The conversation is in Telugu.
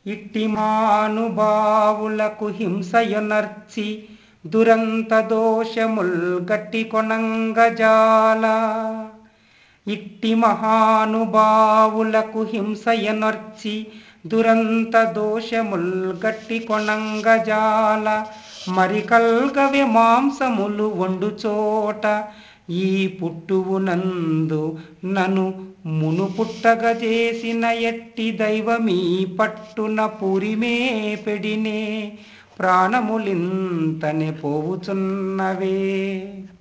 ఇట్టి మానుభావులకు హింసయొనర్చి దురంత దోషముల్ గట్టి కొనంగజాల ఇట్టి మహానుభావులకు హింసయనొర్చి దురంత దోషముల్ గట్టి కొనంగజాల మరి కల్గవె మాంసములు వండు చోట ఈ పుట్టువునందు నను మును పుట్టగ చేసిన ఎట్టి దైవమీ పట్టున పురిమే పెడినే ప్రాణములింతనే పోవుచున్నవే